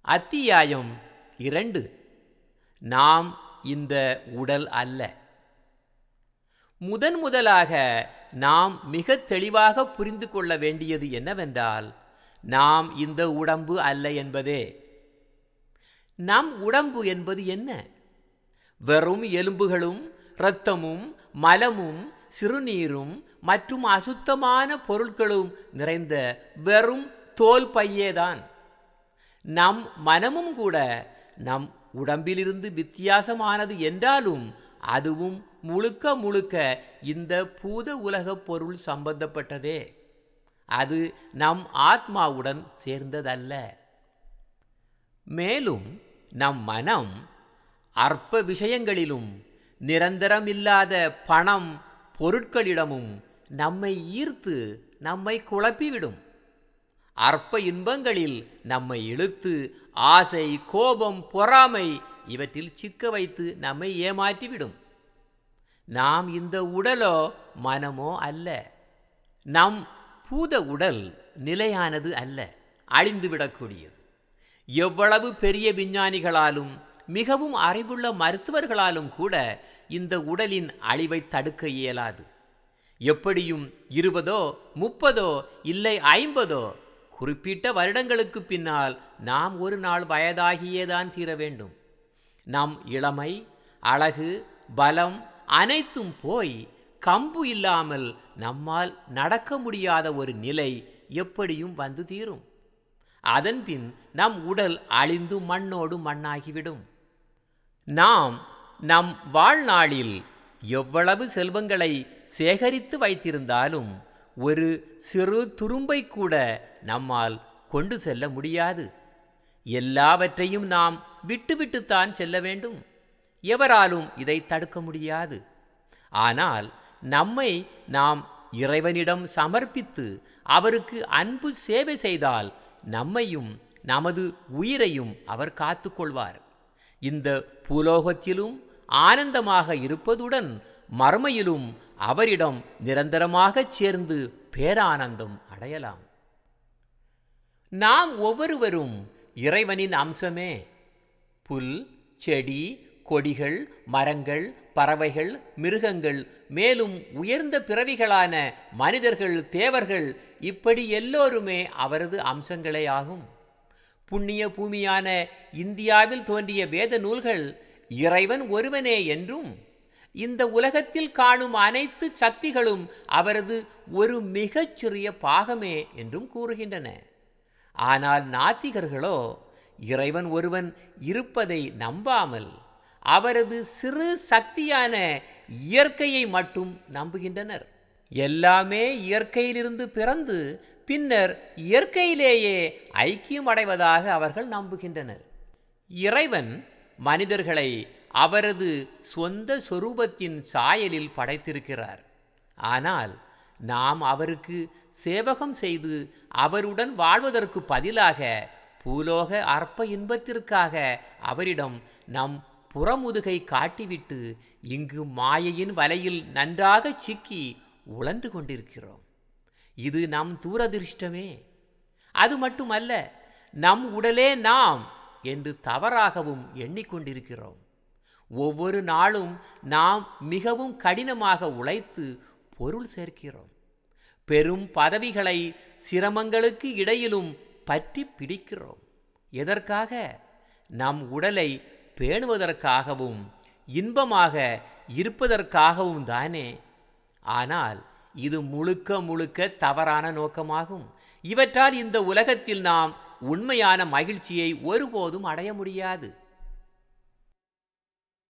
அத்தியாயம் இரண்டு நாம் இந்த உடல் அல்ல முதன் முதலாக நாம் மிக தெளிவாக புரிந்து கொள்ள வேண்டியது என்னவென்றால் நாம் இந்த உடம்பு அல்ல என்பதே நம் உடம்பு என்பது என்ன வெறும் எலும்புகளும் இரத்தமும் மலமும் சிறுநீரும் மற்றும் அசுத்தமான பொருட்களும் நிறைந்த வெறும் தோல் பையேதான் நம் மனமும் கூட நம் உடம்பிலிருந்து வித்தியாசமானது என்றாலும் அதுவும் முழுக்க முழுக்க இந்த பூத உலகப் பொருள் சம்பந்தப்பட்டதே அது நம் ஆத்மாவுடன் சேர்ந்ததல்ல மேலும் நம் மனம் அற்ப விஷயங்களிலும் நிரந்தரமில்லாத பணம் பொருட்களிடமும் நம்மை ஈர்த்து நம்மை குழப்பிவிடும் அற்ப இன்பங்களில் நம்மை இழுத்து ஆசை கோபம் பொறாமை இவற்றில் சிக்க வைத்து நம்மை ஏமாற்றிவிடும் நாம் இந்த உடலோ மனமோ அல்ல நம் பூத உடல் நிலையானது அல்ல அழிந்துவிடக்கூடியது எவ்வளவு பெரிய விஞ்ஞானிகளாலும் மிகவும் அறிவுள்ள மருத்துவர்களாலும் கூட இந்த உடலின் அழிவை தடுக்க இயலாது எப்படியும் இருபதோ முப்பதோ இல்லை ஐம்பதோ குறிப்பிட்ட வருடங்களுக்கு பின்னால் நாம் ஒரு நாள் வயதாகியேதான் தீர வேண்டும் நம் இளமை அழகு பலம் அனைத்தும் போய் கம்பு இல்லாமல் நம்மால் நடக்க முடியாத ஒரு நிலை எப்படியும் வந்து தீரும் அதன்பின் நம் உடல் அழிந்து மண்ணோடு மண்ணாகிவிடும் நாம் நம் வாழ்நாளில் எவ்வளவு செல்வங்களை சேகரித்து வைத்திருந்தாலும் ஒரு சிறு துரும்பை கூட நம்மால் கொண்டு செல்ல முடியாது எல்லாவற்றையும் நாம் விட்டுவிட்டுத்தான் செல்ல வேண்டும் எவராலும் இதை தடுக்க முடியாது ஆனால் நம்மை நாம் இறைவனிடம் சமர்ப்பித்து அவருக்கு அன்பு சேவை செய்தால் நம்மையும் நமது உயிரையும் அவர் காத்துக்கொள்வார் இந்த பூலோகத்திலும் ஆனந்தமாக இருப்பதுடன் மர்மையிலும் அவரிடம் நிரந்தரமாகச் சேர்ந்து பேரானந்தம் அடையலாம் நாம் ஒவ்வொருவரும் இறைவனின் அம்சமே புல் செடி கொடிகள் மரங்கள் பறவைகள் மிருகங்கள் மேலும் உயர்ந்த பிறவிகளான மனிதர்கள் தேவர்கள் இப்படி எல்லோருமே அவரது அம்சங்களே ஆகும் புண்ணிய பூமியான இந்தியாவில் தோன்றிய வேத நூல்கள் இறைவன் ஒருவனே என்றும் இந்த உலகத்தில் காணும் அனைத்து சக்திகளும் அவரது ஒரு மிகச்சிறிய பாகமே என்றும் கூறுகின்றன ஆனால் நாத்திகர்களோ இறைவன் ஒருவன் இருப்பதை நம்பாமல் அவரது சிறு சக்தியான இயற்கையை மட்டும் நம்புகின்றனர் எல்லாமே இயற்கையிலிருந்து பிறந்து பின்னர் இயற்கையிலேயே ஐக்கியம் அடைவதாக அவர்கள் நம்புகின்றனர் இறைவன் மனிதர்களை அவரது சொந்த சொரூபத்தின் சாயலில் படைத்திருக்கிறார் ஆனால் நாம் அவருக்கு சேவகம் செய்து அவருடன் வாழ்வதற்கு பதிலாக பூலோக அற்ப இன்பத்திற்காக அவரிடம் நம் புறமுதுகை காட்டிவிட்டு இங்கு மாயையின் வலையில் நன்றாக சிக்கி உழன்று கொண்டிருக்கிறோம் இது நம் தூரதிருஷ்டமே அது மட்டுமல்ல நம் உடலே நாம் என்று தவறாகவும் எண்ணிக்கொண்டிருக்கிறோம் ஒவ்வொரு நாளும் நாம் மிகவும் கடினமாக உழைத்து பொருள் சேர்க்கிறோம் பெரும் பதவிகளை சிரமங்களுக்கு இடையிலும் பற்றி பிடிக்கிறோம் எதற்காக நம் உடலை பேணுவதற்காகவும் இன்பமாக இருப்பதற்காகவும் தானே ஆனால் இது முழுக்க முழுக்க தவறான நோக்கமாகும் இவற்றால் இந்த உலகத்தில் நாம் உண்மையான மகிழ்ச்சியை ஒருபோதும் அடைய முடியாது